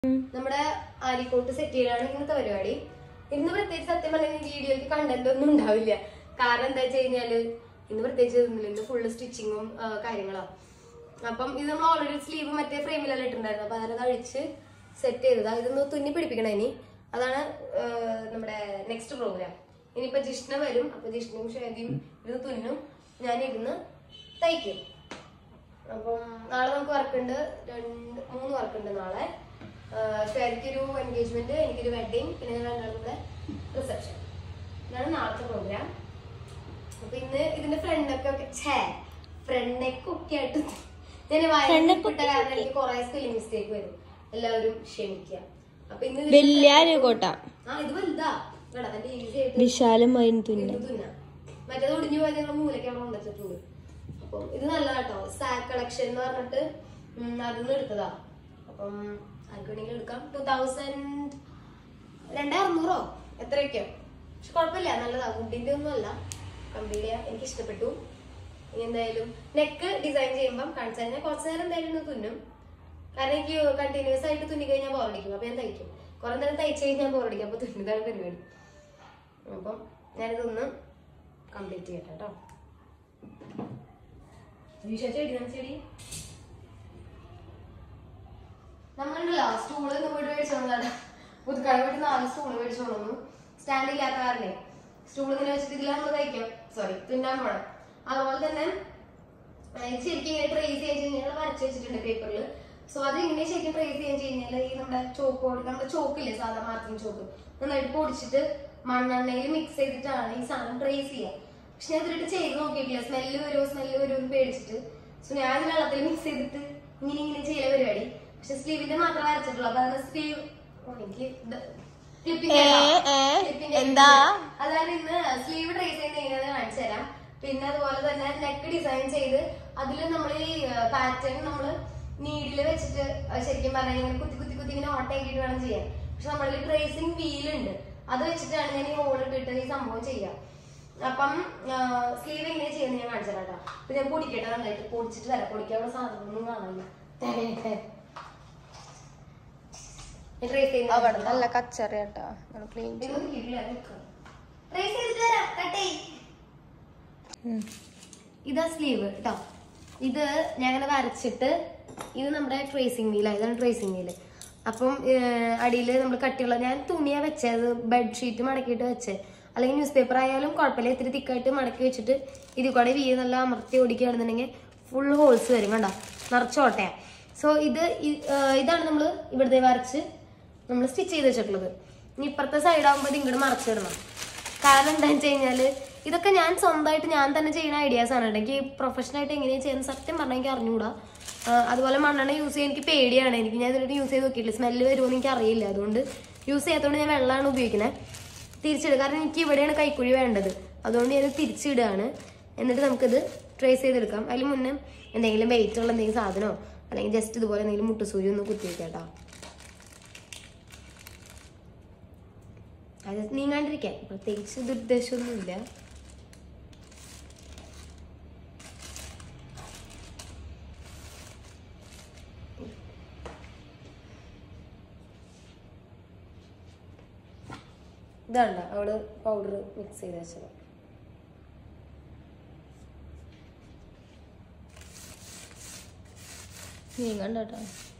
നമ്മുടെ ആലിക്കോട്ട് സെറ്റ് ചെയ്യലാണ് ഇന്നത്തെ പരിപാടി ഇന്ന് പ്രത്യേകിച്ച് സത്യം പറഞ്ഞാൽ ഈ വീഡിയോയ്ക്ക് കണ്ടന്റ് ഒന്നും ഉണ്ടാവില്ല കാരണം എന്താ വെച്ച് കഴിഞ്ഞാല് ഇന്ന് പ്രത്യേകിച്ച് ഇതൊന്നുമില്ല ഇന്ന് ഫുള്ള് സ്റ്റിച്ചിങ്ങും കാര്യങ്ങളാ അപ്പം ഇത് നമ്മൾ ഓൾറെഡി സ്ലീവ് മറ്റേ ഫ്രെയിമിലെല്ലാം ഇട്ടിട്ടുണ്ടായിരുന്നു അപ്പൊ അതിനത് അഴിച്ച് സെറ്റ് ചെയ്തതാ ഇതൊന്ന് തുന്നി പിടിപ്പിക്കണം ഇനി അതാണ് ആ, നമ്മുടെ നെക്സ്റ്റ് പ്രോഗ്രാം ഇനിയിപ്പോ ജിഷ്ണ വരും അപ്പൊ ജിഷ്ണയും ഷേദിയും ഇരുന്ന് തുന്നും ഞാൻ ഇരുന്ന് തയ്ക്കും അപ്പം നാളെ നമുക്ക് വർക്കുണ്ട് രണ്ട് മൂന്ന് വർക്കുണ്ട് നാളെ എനിക്കൊരു എൻഗേജ്മെന്റ് എനിക്കൊരു വെഡിങ് പിന്നെ ഞങ്ങൾ രണ്ടാളും കൂടെ റിസപ്ഷൻ ഇതാണ് നാളത്തെ പ്രോഗ്രാം അപ്പൊ ഇന്ന് ഇതിന്റെ ഫ്രണ്ടൊക്കെ ഒക്കെ ഛേ ഫ്രണ്ടൊക്കെ ഒക്കെ ആയിട്ട് ഞാൻ വായിട്ട കാരണം എനിക്ക് കുറെ സ്പെല്ലിംഗ് മിസ്റ്റേക്ക് വരും എല്ലാവരും ക്ഷമിക്കുക അപ്പൊ ഇന്ന് ഇതിന്റെ വലിയ കോട്ട ആ ഇത് വലുതാ കേട്ടോ നല്ല ഈസി ആയിട്ട് വിശാലമായി തുന്നി ഇത് തുന്നാം. മറ്റേത് ഒടിഞ്ഞു പോയത് ഞങ്ങൾ മൂലയ്ക്ക് അവിടെ കൊണ്ടുവച്ചിട്ടുണ്ട് അപ്പം ഇത് നല്ലതാട്ടോ സാക്ക് കളക്ഷൻ എന്ന് പറഞ്ഞിട്ട് ഉം, അതിന്ന് എടുത്തതാ അപ്പം ആർക്ക് വേണമെങ്കിലും എടുക്കാം ടൂ തൗസൻഡ് രണ്ടേ അറുന്നൂറോ എത്രയൊക്കെയോ പക്ഷെ കുഴപ്പമില്ല നല്ലതാ വുഡിന്റെ ഒന്നും അല്ല കമ്പനിയുടെ എനിക്ക് ഇഷ്ടപ്പെട്ടു ഇനി എന്തായാലും നെക്ക് ഡിസൈൻ ചെയ്യുമ്പം കാണിച്ചു കഴിഞ്ഞാൽ കുറച്ച് നേരം എന്തായാലും ഒന്ന് തുന്നും കാരണം എനിക്ക് കണ്ടിന്യൂസ് ആയിട്ട് തുന്നി കഴിഞ്ഞാൽ ബോറടിക്കും അപ്പൊ ഞാൻ തയ്ക്കും കുറെ നേരം തയ്ച്ചു കഴിഞ്ഞാൽ ബോറടിക്കും അപ്പൊ തുന്നിതാണ് പരിപാടി അപ്പം ഞാനിതൊന്ന് കംപ്ലീറ്റ് ചെയ്യട്ടെ കേട്ടോ വിഷ ചെടി ഞാൻ ചെടി നമ്മളുണ്ടല്ലോ സ്റ്റൂള് പോയിട്ട് മേടിച്ചു വന്നതാണ് പുതുക്കട പോയിട്ട് നാല് സ്റ്റൂള് മേടിച്ചു കൊണ്ടുവന്നു സ്റ്റാൻഡ് ഇല്ലാത്ത കാരണേ സ്റ്റൂൾ ഇങ്ങനെ വെച്ചിട്ട് ഇതിൽ നമ്മൾ തയ്ക്കാം സോറി തുന്നാൻ പോണം അതുപോലെ തന്നെ ആ, ഇത് ശരിക്കും ഇങ്ങനെ ട്രേസ് ചെയ്യാൻ കഴിഞ്ഞാൽ വരച്ച് വെച്ചിട്ടുണ്ട് പേപ്പറിൽ സോ അത് ഇങ്ങനെ ശരിക്കും ട്രേസ് ചെയ്യാൻ കഴിഞ്ഞാൽ ഈ നമ്മുടെ ചോക്ക് പൊടി നമ്മുടെ ചോക്കില്ലേ സാധാ മാർക്കിംഗ് ചോക്ക് നന്നായിട്ട് പൊടിച്ചിട്ട് മണ്ണെണ്ണയിൽ മിക്സ് ചെയ്തിട്ടാണ് ഈ സാധനം ട്രേസ് ചെയ്യുക പക്ഷെ ഞാൻ ഇതിലിട്ട് ചെയ്ത് നോക്കിയിട്ടില്ല സ്മെല്ല് വരുമോ സ്മെല്ല് വരുമോ എന്ന് പേടിച്ചിട്ട് സോ ഞാൻ ഇത് വെള്ളത്തിൽ മിക്സ് ചെയ്തിട്ട് ഇങ്ങനെ ഇങ്ങനെ ചെയ്യല പരിപാടി പക്ഷെ സ്ലീവിന്റെ മാത്രം വരച്ചിട്ടുള്ളൂ അപ്പൊ അതാണ് സ്ലീവ് എനിക്ക് ക്ലിപ്പിംഗ് എന്താ? അതാണ് ഇന്ന് സ്ലീവ് ട്രേസ് ചെയ്യുന്ന എങ്ങനെയാണെന്ന് കാണിച്ചു തരാം പിന്നെ അതുപോലെ തന്നെ നെക്ക് ഡിസൈൻ ചെയ്ത് അതിൽ നമ്മൾ ഈ പാറ്റേൺ നമ്മൾ നീഡില് വെച്ചിട്ട് അത് ശരിക്കും പറഞ്ഞാൽ ഇങ്ങനെ കുത്തി കുത്തി കുത്തി ഇങ്ങനെ ഓട്ടയാക്കിയിട്ട് വേണം ചെയ്യാൻ പക്ഷെ നമ്മളിൽ ട്രേസിങ് വീൽ ഉണ്ട് അത് വെച്ചിട്ടാണ് ഞാൻ ഈ ഹോൾ ഇട്ടിട്ട് ഈ സംഭവം ചെയ്യാം അപ്പം സ്ലീവ് എങ്ങനെ ചെയ്യുന്നത് ഞാൻ കാണിച്ചു തരാം കേട്ടോ അപ്പൊ ഞാൻ പൊടിക്കട്ടെ നന്നായിട്ട് പൊടിച്ചിട്ട് തരാം പൊടിക്കാനുള്ള സാധനമൊന്നും കാണാനില്ല ട്രേസ് അവിടെ ചെയ്യുന്ന നല്ല കച്ചറി കേട്ടാ ക്ലീൻ ഇതൊന്നും കിട്ടില്ല നിൽക്കാം ട്രേസ് ചെയ്തിട്ട് വരാം കട്ടേ ഇതാ സ്ലീവ് കേട്ടോ ഇത് ഞാൻ ഇങ്ങനെ വരച്ചിട്ട് ഇത് നമ്മുടെ ട്രേസിങ് വീലാണ് ഇതാണ് ട്രേസിങ് വീല് അപ്പം അടിയിൽ നമ്മൾ കട്ടിയുള്ള ഞാൻ തുണിയാ വെച്ചത് ബെഡ്ഷീറ്റ് മടക്കിയിട്ട് വെച്ചേ അല്ലെങ്കിൽ ന്യൂസ് പേപ്പർ ആയാലും കുഴപ്പമില്ല ഇത്തിരി തിക്കായിട്ട് മടക്കി വെച്ചിട്ട് ഇതിൽ കൂടെ വീ നല്ല അമർത്തി ഓടിക്കുകയാണെന്നുണ്ടെങ്കിൽ ഫുൾ ഹോൾസ് വരും കണ്ടോ നിറച്ചോട്ടയാ സോ ഇത് ഇ- ആ, ഇതാണ് നമ്മൾ ഇവിടുത്തെ വരച്ച് നമ്മൾ സ്റ്റിച്ച് ചെയ്ത് വെച്ചിട്ടുള്ളത് ഇനി ഇപ്പുറത്തെ സൈഡ് ആകുമ്പോൾ ഇങ്ങോട്ട് മറച്ചിടണം കാരണം എന്താണെന്ന് വെച്ച് കഴിഞ്ഞാല് ഇതൊക്കെ ഞാൻ സ്വന്തമായിട്ട് ഞാൻ തന്നെ ചെയ്യുന്ന ഐഡിയാസ് ആണ് കേട്ടോ. എനിക്ക് പ്രൊഫഷണൽ ആയിട്ട് എങ്ങനെയാണ് ചെയ്യുന്നത് സത്യം പറഞ്ഞാൽ എനിക്ക് അറിഞ്ഞൂടാ ആ, അതുപോലെ മണ്ണെണ്ണ യൂസ് ചെയ്യാൻ എനിക്ക് പേടിയാണ് എനിക്ക് ഞാൻ ഇതിലിട്ട് യൂസ് ചെയ്ത് നോക്കിയിട്ടില്ല സ്മെല്ല് വരുമോ എന്ന് എനിക്ക് അറിയില്ല അതുകൊണ്ട് യൂസ് ചെയ്യാത്തതുകൊണ്ട് ഞാൻ വെള്ളമാണ് ഉപയോഗിക്കുന്നത് തിരിച്ചിടുക കാരണം എനിക്ക് ഇവിടെയാണ് കൈക്കുഴി വേണ്ടത് അതുകൊണ്ട് ഞാൻ തിരിച്ചിടുകയാണ് എന്നിട്ട് നമുക്കിത് ട്രേസ് ചെയ്തെടുക്കാം അതിന് മുന്നേ എന്തെങ്കിലും വെയിറ്റ് ഉള്ള എന്തെങ്കിലും സാധനമോ അല്ലെങ്കിൽ ജസ്റ്റ് ഇതുപോലെ എന്തെങ്കിലും മുട്ടുസൂരി ഒന്ന് കുത്തി വെക്കാം കേട്ടോ അത് നീങ്ങാണ്ടിരിക്കാൻ പ്രത്യേകിച്ച് ദുരുദ്ദേശമൊന്നുമില്ല ഇതാണ്ട അവള് പൗഡർ മിക്സ് ചെയ്ത് വെച്ചത് നീങ്ങണ്ട കേട്ടോ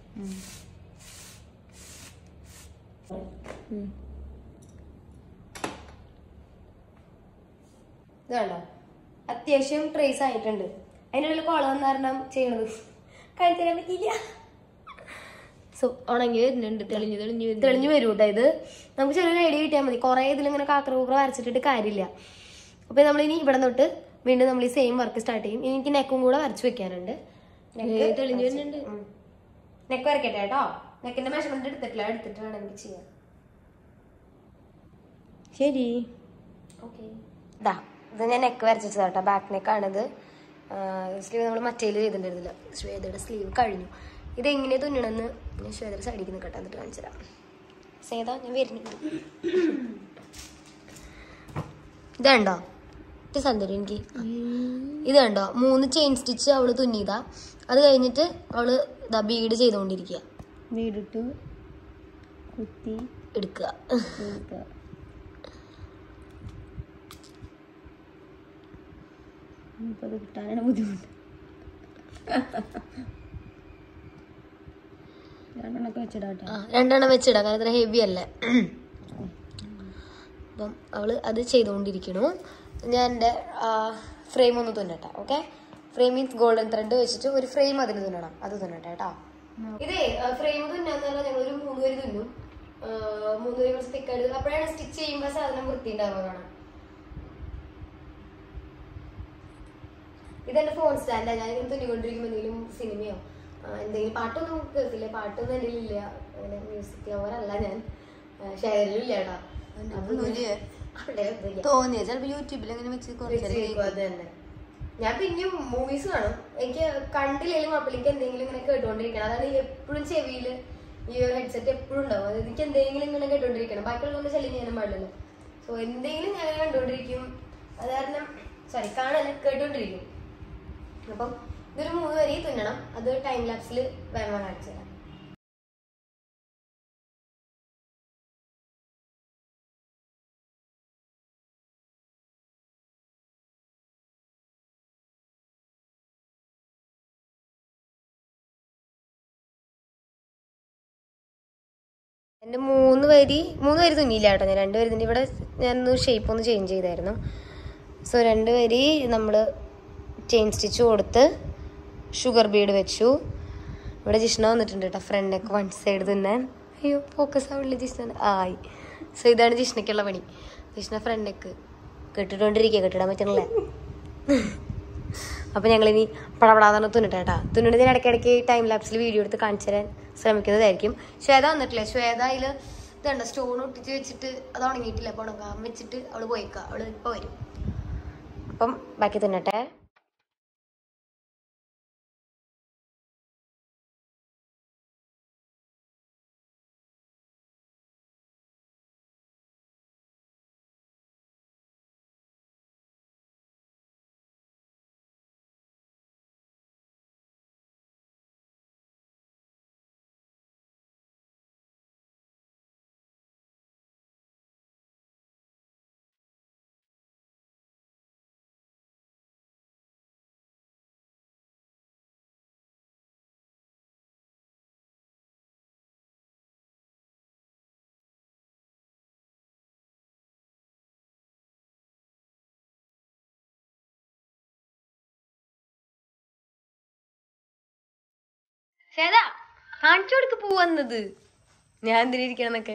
ഇതാണ്ടോ അത്യാവശ്യം ട്രേസ് ആയിട്ടുണ്ട് അതിൻ്റെ ഉള്ളിൽ കുളം വന്ന കാരണം ചെയ്യണത് കാണിച്ചു തരാൻ പറ്റിയില്ല സോ ഉണങ്ങി വരുന്നുണ്ട് തെളിഞ്ഞു തെളിഞ്ഞു വരുന്നു തെളിഞ്ഞു വരും കേട്ടോ ഇത് നമുക്ക് ചെറിയൊരു ഐഡിയ കിട്ടിയാൽ മതി കുറേ ഇതിലിങ്ങനെ കാക്കറ കൂക്കറ വരച്ചിട്ടിട്ട് കാര്യമില്ല അപ്പൊ നമ്മൾ ഇനി ഇവിടെ തൊട്ട് വീണ്ടും നമ്മൾ ഈ സെയിം വർക്ക് സ്റ്റാർട്ട് ചെയ്യും ഇനി എനിക്ക് നെക്കും കൂടെ വരച്ചു വെക്കാനുണ്ട് ഏ, തെളിഞ്ഞു വരുന്നുണ്ട് നെക്ക് വരയ്ക്കട്ടെ കേട്ടോ നെക്കിന്റെ മെഷർമെന്റ് എടുത്തിട്ടില്ല എടുത്തിട്ട് വേണം എനിക്ക് ചെയ്യാൻ ശരി ഓക്കെ ഇതാ ഇത് ഞാൻ നെക്ക് വരച്ചത് കേട്ടോ ബാക്ക് നെക്കാണിത് സ്ലീവ് നമ്മൾ മറ്റേല് ചെയ്തിട്ടുണ്ടായിരുന്നില്ല ശ്വേതയുടെ സ്ലീവ് കഴിഞ്ഞു ഇത് എങ്ങനെയാ തുന്നണമെന്ന് ഞാൻ ശ്വേതയുടെ സൈഡിൽ നിൽക്കട്ടെ എന്നിട്ട് കാണിച്ചു തരാം സേതാ ഞാൻ വരുന്നുണ്ട് ഇതുണ്ടോ ഇത് സന്തോഷം എനിക്ക് ഇത് കണ്ടോ മൂന്ന് ചെയിൻ സ്റ്റിച്ച് അവള് തുന്നിയതാ അത് കഴിഞ്ഞിട്ട് അവള് ഇതാ ബീഡ് ചെയ്തുകൊണ്ടിരിക്കുക വീടിട്ടു കുത്തി എടുക്കുക എടുക്കുക ഇനിയിപ്പോ അത് കിട്ടാനാണ് ബുദ്ധിമുട്ട് രണ്ടെണ്ണൊക്കെ വെച്ചിടാട്ടെ ആ, രണ്ടെണ്ണം വെച്ചിടാം കാരണം അത്ര ഹെവി അല്ലേ അപ്പം അവള് അത് ചെയ്തുകൊണ്ടിരിക്കണു ഞാൻ എൻ്റെ ഫ്രെയിം ഒന്ന് തുന്നട്ടെ okay frame means golden thread വെച്ചിട്ട് ഒരു ഫ്രെയിം അതിന് തുന്നണം അത് തുന്നട്ടെ കേട്ടോ ഇതേ ഫ്രെയിം തുന്നാന്ന് പറഞ്ഞാൽ ഞങ്ങൾ ഒരു മൂന്ന് പേര് തുന്നും ആ, മൂന്ന് പേര് കുറച്ച് തിക്കായിട്ട് അപ്പോഴാണ് സ്റ്റിച്ച് ചെയ്യുമ്പോൾ സാധനം വൃത്തി ഉണ്ടാവുന്നതാണ് ഇതെന്റെ ഫോൺ സ്റ്റാൻഡാ ഞാൻ ഇങ്ങനെ തുന്നിക്കൊണ്ടിരിക്കുമ്പോൾ എന്തെങ്കിലും സിനിമയോ ആ, എന്തെങ്കിലും പാട്ടൊന്നും കേൾക്കില്ല പാട്ടൊന്നും എൻ്റെ ഇല്ല അങ്ങനെ മ്യൂസിക് ലവർ അല്ല ഞാൻ ഷെയറിലും ഇല്ല കേട്ടോ അപ്പൊ ഒന്നുമില്ലേ? അവിടെ ഒന്നുമില്ല. തോന്നിയ ചിലപ്പോ യൂട്യൂബിൽ അങ്ങനെ വെച്ച് കുറച്ച് നേരം വെച്ചിരിക്കും അത് തന്നെ ഞാൻ പിന്നെയും മൂവീസ് കാണും എനിക്ക് കണ്ടില്ലെങ്കിലും കുഴപ്പമില്ല എനിക്ക് എന്തെങ്കിലും ഇങ്ങനെ കേട്ടോണ്ടിരിക്കണം അതാണ് എപ്പോഴും ചെവിയില് ഈ ഒരു ഹെഡ്സെറ്റ് എപ്പോഴും ഉണ്ടാവും അത് എനിക്ക് എന്തെങ്കിലും ഇങ്ങനെ കേട്ടോണ്ടിരിക്കണം ബാക്കിയുള്ളതൊന്നും ശല്യം ചെയ്യാനും പാടില്ലല്ലോ സോ എന്തെങ്കിലും ഞാൻ ഇങ്ങനെ കണ്ടോണ്ടിരിക്കും അത് കാരണം സോറി കാണാൻ കേട്ടോണ്ടിരിക്കും അപ്പം ഇതൊരു മൂന്ന് വരി തുന്നണം അത് ടൈം ലാപ്സിൽ വേണം കാണിച്ചു തരാം എൻ്റെ മൂന്ന് വരി മൂന്ന് വരി തുന്നിയില്ല കേട്ടോ ഞാൻ രണ്ട് വരി തുന്നി ഇവിടെ ഞാനൊന്ന് ഷേപ്പ് ഒന്ന് ചേഞ്ച് ചെയ്തായിരുന്നു സോ രണ്ട് വരി നമ്മൾ ചെയിൻ സ്റ്റിച്ച് കൊടുത്ത് ഷുഗർ ബീഡ് വെച്ചു ഇവിടെ ജിഷ്ണ വന്നിട്ടുണ്ട് കേട്ടോ ഫ്രണ്ടൊക്കെ വൺ സൈഡ് തുന്നാൻ അയ്യോ ഫോക്കസ് ആവില്ല ജിഷ്ണ ആയി സോ ഇതാണ് ജിഷ്ണയ്ക്കുള്ള പണി ജിഷ്ണ ഫ്രണ്ടൊക്കെ കെട്ടിട്ടോണ്ടിരിക്കുക കെട്ടിടാൻ പറ്റണില്ല അപ്പൊ ഞങ്ങളിനി പടപടാതാണ് തുന്നിട്ട് കേട്ടാ തുന്നിട്ടതിന് ഇടയ്ക്കിടയ്ക്ക് ടൈം ലാപ്സിൽ വീഡിയോ എടുത്ത് കാണിച്ചു തരാൻ ശ്രമിക്കുന്നതായിരിക്കും ശ്വേത വന്നിട്ടില്ല ശ്വേത അതില് ഇതുണ്ട് സ്റ്റോൺ ഒട്ടിച്ച് വെച്ചിട്ട് അത് ഉണങ്ങിയിട്ടില്ല അപ്പൊ ഉണങ്ങാൻ വെച്ചിട്ട് അവള് പോയിക്ക അവള് ഇപ്പൊ വരും അപ്പം ബാക്കി തിന്നട്ടെ ശ്വേത കാണിച്ചു കൊടുക്ക് പോവന്നത് ഞാൻ എന്തിനിരിക്കണമെന്നൊക്കെ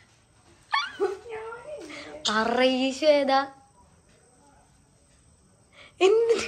പറയ് ശ്വേത എന്തിന്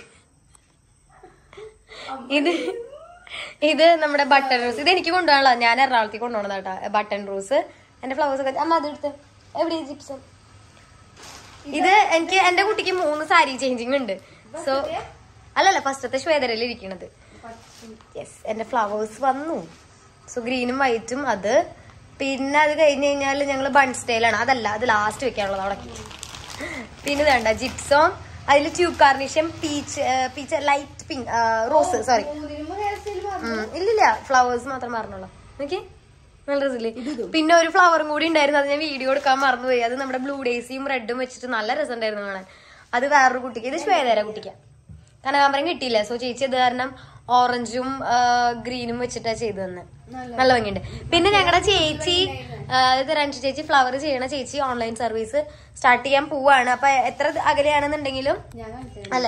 ഇത് ഇത് നമ്മുടെ ബട്ടൺ റോസ് ഇത് എനിക്ക് കൊണ്ടുപോകാനുള്ള ഞാൻ എറണാകുളത്തേക്ക് കൊണ്ടുപോകണതാട്ടാ ബട്ടൺ റോസ് എന്റെ ഫ്ലവേഴ്സ് ഒക്കെ അമ്മ അതെടുത്ത് എവിടെ ജിപ്സം ഇത് എനിക്ക് എന്റെ കുട്ടിക്ക് മൂന്ന് സാരി ചേഞ്ചിങ് ഉണ്ട് സോ അല്ലല്ല ഫസ്റ്റത്തെ ശ്വേതരയിൽ ഇരിക്കണത് യെസ് എന്റെ ഫ്ലവേഴ്സ് വന്നു സോ ഗ്രീനും വൈറ്റും അത് പിന്നെ അത് കഴിഞ്ഞ് കഴിഞ്ഞാൽ ഞങ്ങൾ ബൺ സ്റ്റൈലാണ് അതല്ല അത് ലാസ്റ്റ് വെക്കാനുള്ളത് അവിടെ പിന്നെ വേണ്ട ജിപ്സോം അതിൽ ട്യൂബ് കാർണിഷ്യം peach peach light pink rose sorry ഇല്ലില്ല ഫ്ലവേഴ്സ് മാത്രം മാറണുള്ളൂ നോക്കി നല്ല രസമില്ലേ പിന്നെ ഒരു ഫ്ലവറും കൂടി ഉണ്ടായിരുന്നു അത് ഞാൻ വീഡിയോ എടുക്കാൻ മറന്നുപോയി അത് നമ്മുടെ ബ്ലൂ ഡേസിയും റെഡും വെച്ചിട്ട് നല്ല രസം ഉണ്ടായിരുന്നു കാണാൻ അത് വേറൊരു കുട്ടിക്ക് ഇത് ശ്വേതര കുട്ടിക്ക് കനകാമ്പരം കിട്ടിയില്ല സോ ചേച്ചി അത് കാരണം ഓറഞ്ചും ഗ്രീനും വെച്ചിട്ടാ ചെയ്തു തന്നെ നല്ല ഭംഗിയുണ്ട് പിന്നെ ഞങ്ങളുടെ ചേച്ചി ആ, ഇത് രഞ്ജു ചേച്ചി ഫ്ലവർ ചെയ്യണ ചേച്ചി ഓൺലൈൻ സർവീസ് സ്റ്റാർട്ട് ചെയ്യാൻ പോവാണ് അപ്പൊ എത്ര അകലെയാണെന്നുണ്ടെങ്കിലും അല്ല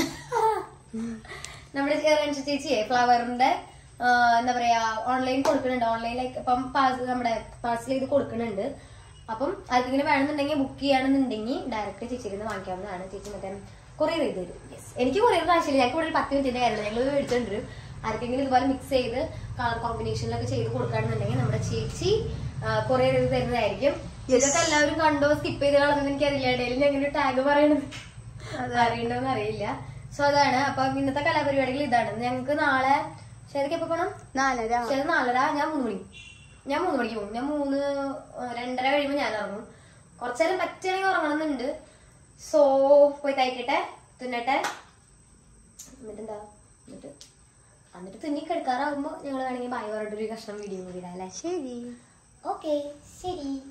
നമ്മുടെ രഞ്ജു ചേച്ചിയെ ഫ്ലവറിന്റെ എന്താ പറയാ ഓൺലൈൻ കൊടുക്കുന്നുണ്ട് ഓൺലൈനിലേക്ക് ഇപ്പം പാസ് നമ്മുടെ പാർസൽ ചെയ്ത് കൊടുക്കുന്നുണ്ട് അപ്പം ആർക്കെങ്കിലും വേണമെന്നുണ്ടെങ്കിൽ ബുക്ക് ചെയ്യുകയാണെന്നുണ്ടെങ്കിൽ ഡയറക്റ്റ് ചേച്ചിയിൽ നിന്ന് വാങ്ങിക്കാവുന്നതാണ് ചേച്ചി മറ്റേ കൊറിയർ ചെയ്ത് തരും യെസ് എനിക്ക് കൊറിയർ ആവശ്യമില്ല ഞങ്ങൾക്ക് ഇവിടെ ഒരു പത്ത് മിനിറ്റിന്റെ കാര്യമില്ല ഞങ്ങൾ മേടിച്ചോണ്ട് വരും ആർക്കെങ്കിലും ഇതുപോലെ മിക്സ് ചെയ്ത് കളർ കോമ്പിനേഷനിലൊക്കെ ചെയ്ത് കൊടുക്കുകയാണെന്നുണ്ടെങ്കിൽ നമ്മുടെ ചേച്ചി കൊറിയർ ചെയ്ത് തരുന്നതായിരിക്കും ഇതൊക്കെ എല്ലാവരും കണ്ടോ സ്കിപ്പ് ചെയ്ത് കളഞ്ഞെന്ന് എനിക്കറിയില്ല ഇടയിൽ ഞാൻ ഇങ്ങനെ ടാഗ് പറയണത് അറിയണ്ടോന്ന് അറിയില്ല സോ അതാണ് അപ്പൊ ഇന്നത്തെ കലാപരിപാടികൾ ഇതാണ് ഞങ്ങൾക്ക് നാളെ ശരിക്കും എപ്പോ പോണം നാലര ശരി നാലര ഞാൻ മൂന്ന് മണി ഞാൻ മൂന്ന് മണിക്ക് പോകും ഞാൻ മൂന്ന് ആ, രണ്ടര കഴിയുമ്പോ ഞാൻ ഇറങ്ങും കുറച്ചേരം പറ്റുകയാണെങ്കിൽ ഉറങ്ങണമെന്നുണ്ട് സോ പോയി തയ്ക്കട്ടെ തുന്നട്ടെ എന്നിട്ട് എന്താ എന്നിട്ട് എന്നിട്ട് തുന്നി കിടക്കാറാകുമ്പോ ഞങ്ങൾ വേണമെങ്കിൽ ബായ് പറഞ്ഞിട്ട് ഒരു കഷ്ണം വീഡിയോ കൂടി ഇടാം അല്ലേ ശരി ഓക്കെ ശരി